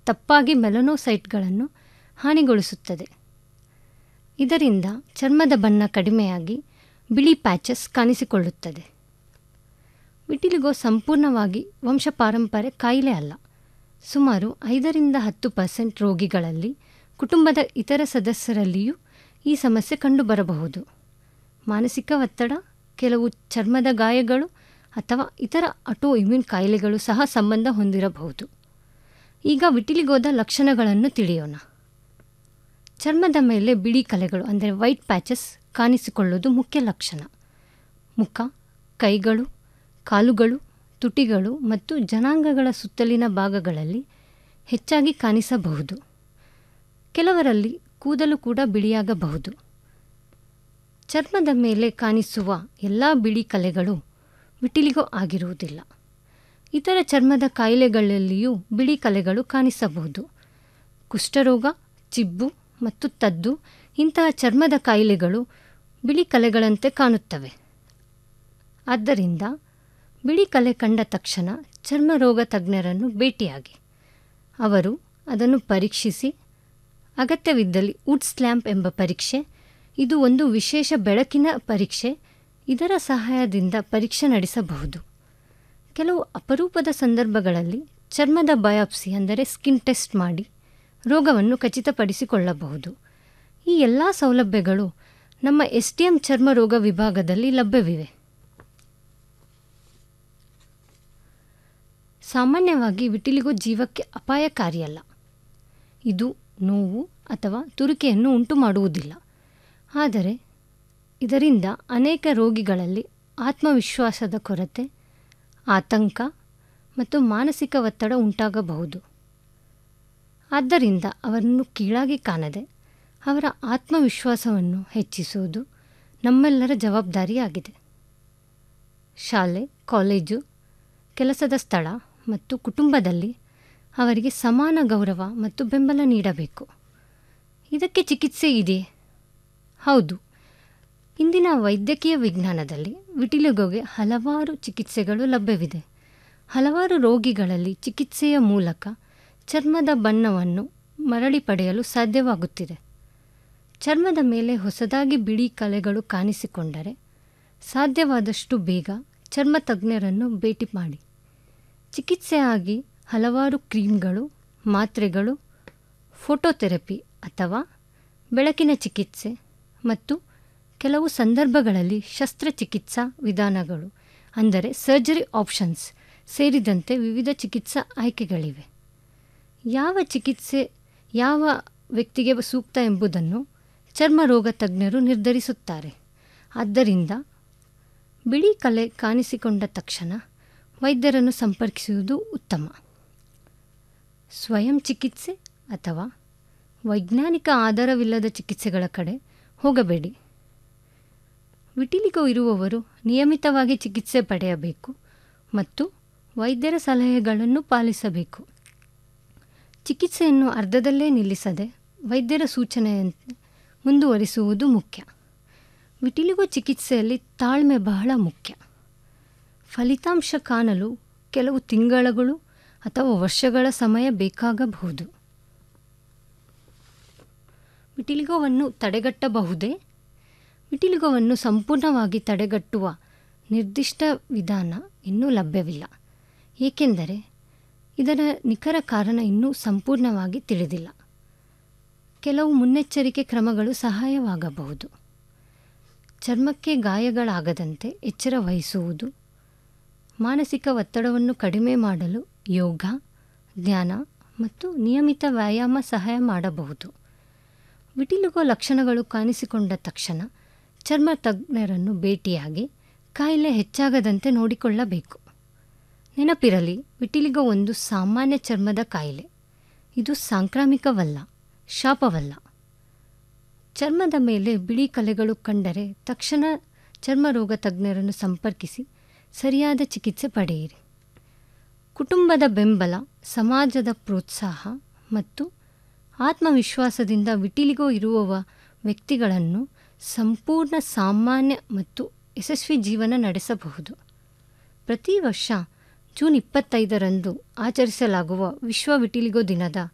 ತಪ್ಪಾಗಿ ಮೆಲನೋಸೈಟ್ಗಳನ್ನು ಹಾನಿಗೊಳಿಸುತ್ತದೆ ಇದರಿಂದ ಚರ್ಮದ ಬಣ್ಣ ಕಡಿಮೆಯಾಗಿ ಬಿಳಿ ಪ್ಯಾಚಸ್ ಕಾಣಿಸಿಕೊಳ್ಳುತ್ತದೆ ವಿಟಿಲಿಗೋ ಸಂಪೂರ್ಣವಾಗಿ ವಂಶಪಾರಂಪರ್ಯ ಕಾಯಿಲೆ ಅಲ್ಲ ಸುಮಾರು ಐದರಿಂದ ಹತ್ತು ಪರ್ಸೆಂಟ್ ರೋಗಿಗಳಲ್ಲಿ ಕುಟುಂಬದ ಇತರ ಸದಸ್ಯರಲ್ಲಿಯೂ ಈ ಸಮಸ್ಯೆ ಕಂಡುಬರಬಹುದು ಮಾನಸಿಕ ಒತ್ತಡ ಕೆಲವು ಚರ್ಮದ ಗಾಯಗಳು ಅಥವಾ ಇತರ ಅಟೋ ಇಮ್ಯೂನ್ ಕಾಯಿಲೆಗಳು ಸಹ ಸಂಬಂಧ ಹೊಂದಿರಬಹುದು ಈಗ ವಿಟಿಲಿಗೋದ ಲಕ್ಷಣಗಳನ್ನು ತಿಳಿಯೋಣ ಚರ್ಮದ ಮೇಲೆ ಬಿಳಿ ಕಲೆಗಳು ಅಂದರೆ ವೈಟ್ ಪ್ಯಾಚಸ್ ಕಾಣಿಸಿಕೊಳ್ಳುವುದು ಮುಖ್ಯ ಲಕ್ಷಣ ಮುಖ ಕೈಗಳು ಕಾಲುಗಳು ತುಟಿಗಳು ಮತ್ತು ಜನಾಂಗಗಳ ಸುತ್ತಲಿನ ಭಾಗಗಳಲ್ಲಿ ಹೆಚ್ಚಾಗಿ ಕಾಣಿಸಬಹುದು ಕೆಲವರಲ್ಲಿ ಕೂದಲು ಕೂಡ ಬಿಳಿಯಾಗಬಹುದು ಚರ್ಮದ ಮೇಲೆ ಕಾಣಿಸುವ ಎಲ್ಲ ಬಿಳಿ ಕಲೆಗಳು ವಿಟಿಲಿಗೋ ಆಗಿರುವುದಿಲ್ಲ ಇತರ ಚರ್ಮದ ಕಾಯಿಲೆಗಳಲ್ಲಿಯೂ ಬಿಳಿ ಕಲೆಗಳು ಕಾಣಿಸಬಹುದು ಕುಷ್ಠರೋಗ ಚಿಬ್ಬು ಮತ್ತು ತದ್ದು ಇಂತಹ ಚರ್ಮದ ಕಾಯಿಲೆಗಳು ಬಿಳಿ ಕಲೆಗಳಂತೆ ಕಾಣುತ್ತವೆ ಆದ್ದರಿಂದ ಬಿಳಿ ಕಲೆ ಕಂಡ ತಕ್ಷಣ ಚರ್ಮರೋಗ ತಜ್ಞರನ್ನು ಭೇಟಿಯಾಗಿ ಅವರು ಅದನ್ನು ಪರೀಕ್ಷಿಸಿ ಅಗತ್ಯವಿದ್ದಲ್ಲಿ ವುಡ್ ಸ್ಲ್ಯಾಂಪ್ ಎಂಬ ಪರೀಕ್ಷೆ ಇದು ಒಂದು ವಿಶೇಷ ಬೆಳಕಿನ ಪರೀಕ್ಷೆ ಇದರ ಸಹಾಯದಿಂದ ಪರೀಕ್ಷೆ ನಡೆಸಬಹುದು ಕೆಲವು ಅಪರೂಪದ ಸಂದರ್ಭಗಳಲ್ಲಿ ಚರ್ಮದ ಬಯಾಪ್ಸಿ ಅಂದರೆ ಸ್ಕಿನ್ ಟೆಸ್ಟ್ ಮಾಡಿ ರೋಗವನ್ನು ಖಚಿತಪಡಿಸಿಕೊಳ್ಳಬಹುದು ಈ ಎಲ್ಲ ಸೌಲಭ್ಯಗಳು ನಮ್ಮ ಎಸ್ ಟಿ ಎಂ ಚರ್ಮ ರೋಗ ವಿಭಾಗದಲ್ಲಿ ಲಭ್ಯವಿವೆ ಸಾಮಾನ್ಯವಾಗಿ ವಿಟಿಲಿಗೋ ಜೀವಕ್ಕೆ ಅಪಾಯಕಾರಿಯಲ್ಲ ಇದು ನೋವು ಅಥವಾ ತುರಿಕೆಯನ್ನು ಉಂಟು ಮಾಡುವುದಿಲ್ಲ ಆದರೆ ಇದರಿಂದ ಅನೇಕ ರೋಗಿಗಳಲ್ಲಿ ಆತ್ಮವಿಶ್ವಾಸದ ಕೊರತೆ ಆತಂಕ ಮತ್ತು ಮಾನಸಿಕ ಒತ್ತಡ ಉಂಟಾಗಬಹುದು ಆದ್ದರಿಂದ ಅವರನ್ನು ಕೀಳಾಗಿ ಕಾಣದೆ ಅವರ ಆತ್ಮವಿಶ್ವಾಸವನ್ನು ಹೆಚ್ಚಿಸುವುದು ನಮ್ಮೆಲ್ಲರ ಜವಾಬ್ದಾರಿಯಾಗಿದೆ ಶಾಲೆ ಕಾಲೇಜು ಕೆಲಸದ ಸ್ಥಳ ಮತ್ತು ಕುಟುಂಬದಲ್ಲಿ ಅವರಿಗೆ ಸಮಾನ ಗೌರವ ಮತ್ತು ಬೆಂಬಲ ನೀಡಬೇಕು ಇದಕ್ಕೆ ಚಿಕಿತ್ಸೆ ಇದೆಯೇ ಹೌದು ಇಂದಿನ ವೈದ್ಯಕೀಯ ವಿಜ್ಞಾನದಲ್ಲಿ ವಿಟಿಲಿಗೋಗೆ ಹಲವಾರು ಚಿಕಿತ್ಸೆಗಳು ಲಭ್ಯವಿದೆ ಹಲವಾರು ರೋಗಿಗಳಲ್ಲಿ ಚಿಕಿತ್ಸೆಯ ಮೂಲಕ ಚರ್ಮದ ಬಣ್ಣವನ್ನು ಮರಳಿ ಪಡೆಯಲು ಸಾಧ್ಯವಾಗುತ್ತಿದೆ ಚರ್ಮದ ಮೇಲೆ ಹೊಸದಾಗಿ ಬಿಳಿ ಕಲೆಗಳು ಕಾಣಿಸಿಕೊಂಡರೆ ಸಾಧ್ಯವಾದಷ್ಟು ಬೇಗ ಚರ್ಮ ತಜ್ಞರನ್ನು ಭೇಟಿ ಮಾಡಿ ಚಿಕಿತ್ಸೆಯಾಗಿ ಹಲವಾರು ಕ್ರೀಮ್ಗಳು ಮಾತ್ರೆಗಳು ಫೋಟೋಥೆರಪಿ ಅಥವಾ ಬೆಳಕಿನ ಚಿಕಿತ್ಸೆ ಮತ್ತು ಕೆಲವು ಸಂದರ್ಭಗಳಲ್ಲಿ ಶಸ್ತ್ರಚಿಕಿತ್ಸಾ ವಿಧಾನಗಳು ಅಂದರೆ ಸರ್ಜರಿ ಆಪ್ಷನ್ಸ್ ಸೇರಿದಂತೆ ವಿವಿಧ ಚಿಕಿತ್ಸಾ ಆಯ್ಕೆಗಳಿವೆ ಯಾವ ಚಿಕಿತ್ಸೆ ಯಾವ ವ್ಯಕ್ತಿಗೆ ಸೂಕ್ತ ಎಂಬುದನ್ನು ಚರ್ಮ ರೋಗ ತಜ್ಞರು ನಿರ್ಧರಿಸುತ್ತಾರೆ ಆದ್ದರಿಂದ ಬಿಳಿ ಕಲೆ ಕಾಣಿಸಿಕೊಂಡ ತಕ್ಷಣ ವೈದ್ಯರನ್ನು ಸಂಪರ್ಕಿಸುವುದು ಉತ್ತಮ ಸ್ವಯಂ ಚಿಕಿತ್ಸೆ ಅಥವಾ ವೈಜ್ಞಾನಿಕ ಆಧಾರವಿಲ್ಲದ ಚಿಕಿತ್ಸೆಗಳ ಕಡೆ ಹೋಗಬೇಡಿ ವಿಟಿಲಿಗೋ ಇರುವವರು ನಿಯಮಿತವಾಗಿ ಚಿಕಿತ್ಸೆ ಪಡೆಯಬೇಕು ಮತ್ತು ವೈದ್ಯರ ಸಲಹೆಗಳನ್ನು ಪಾಲಿಸಬೇಕು ಚಿಕಿತ್ಸೆಯನ್ನು ಅರ್ಧದಲ್ಲೇ ನಿಲ್ಲಿಸದೆ ವೈದ್ಯರ ಸೂಚನೆಯಂತೆ ಮುಂದುವರಿಸುವುದು ಮುಖ್ಯ ವಿಟಿಲಿಗೋ ಚಿಕಿತ್ಸೆಯಲ್ಲಿ ತಾಳ್ಮೆ ಬಹಳ ಮುಖ್ಯ ಫಲಿತಾಂಶ ಕಾಣಲು ಕೆಲವು ತಿಂಗಳುಗಳು ಅಥವಾ ವರ್ಷಗಳ ಸಮಯ ಬೇಕಾಗಬಹುದು ವಿಟಿಲಿಗೋವನ್ನು ತಡೆಗಟ್ಟಬಹುದೇ ವಿಟಿಲಿಗೋವನ್ನು ಸಂಪೂರ್ಣವಾಗಿ ತಡೆಗಟ್ಟುವ ನಿರ್ದಿಷ್ಟ ವಿಧಾನ ಇನ್ನೂ ಲಭ್ಯವಿಲ್ಲ ಏಕೆಂದರೆ ಇದರ ನಿಖರ ಕಾರಣ ಇನ್ನೂ ಸಂಪೂರ್ಣವಾಗಿ ತಿಳಿದಿಲ್ಲ ಕೆಲವು ಮುನ್ನೆಚ್ಚರಿಕೆ ಕ್ರಮಗಳು ಸಹಾಯವಾಗಬಹುದು ಚರ್ಮಕ್ಕೆ ಗಾಯಗಳಾಗದಂತೆ ಎಚ್ಚರ ವಹಿಸುವುದು ಮಾನಸಿಕ ಒತ್ತಡವನ್ನು ಕಡಿಮೆ ಮಾಡಲು ಯೋಗ ಧ್ಯಾನ ಮತ್ತು ನಿಯಮಿತ ವ್ಯಾಯಾಮ ಸಹಾಯ ಮಾಡಬಹುದು ವಿಟಿಲಿಗೋ ಲಕ್ಷಣಗಳು ಕಾಣಿಸಿಕೊಂಡ ತಕ್ಷಣ ಚರ್ಮ ತಜ್ಞರನ್ನು ಭೇಟಿಯಾಗಿ ಕಾಯಿಲೆ ಹೆಚ್ಚಾಗದಂತೆ ನೋಡಿಕೊಳ್ಳಬೇಕು ನೆನಪಿರಲಿ ವಿಟಿಲಿಗೋ ಒಂದು ಸಾಮಾನ್ಯ ಚರ್ಮದ ಕಾಯಿಲೆ ಇದು ಸಾಂಕ್ರಾಮಿಕವಲ್ಲ ಶಾಪವಲ್ಲ ಚರ್ಮದ ಮೇಲೆ ಬಿಳಿ ಕಲೆಗಳು ಕಂಡರೆ ತಕ್ಷಣ ಚರ್ಮರೋಗ ತಜ್ಞರನ್ನು ಸಂಪರ್ಕಿಸಿ ಸರಿಯಾದ ಚಿಕಿತ್ಸೆ ಪಡೆಯಿರಿ ಕುಟುಂಬದ ಬೆಂಬಲ ಸಮಾಜದ ಪ್ರೋತ್ಸಾಹ ಮತ್ತು ಆತ್ಮವಿಶ್ವಾಸದಿಂದ ವಿಟಿಲಿಗೋ ಇರುವವ ವ್ಯಕ್ತಿಗಳನ್ನು ಸಂಪೂರ್ಣ ಸಾಮಾನ್ಯ ಮತ್ತು ಯಶಸ್ವಿ ಜೀವನ ನಡೆಸಬಹುದು ಪ್ರತಿ ವರ್ಷ ಜೂನ್ ಇಪ್ಪತ್ತೈದರಂದು ಆಚರಿಸಲಾಗುವ ವಿಶ್ವ ವಿಟಿಲಿಗೋ ದಿನದ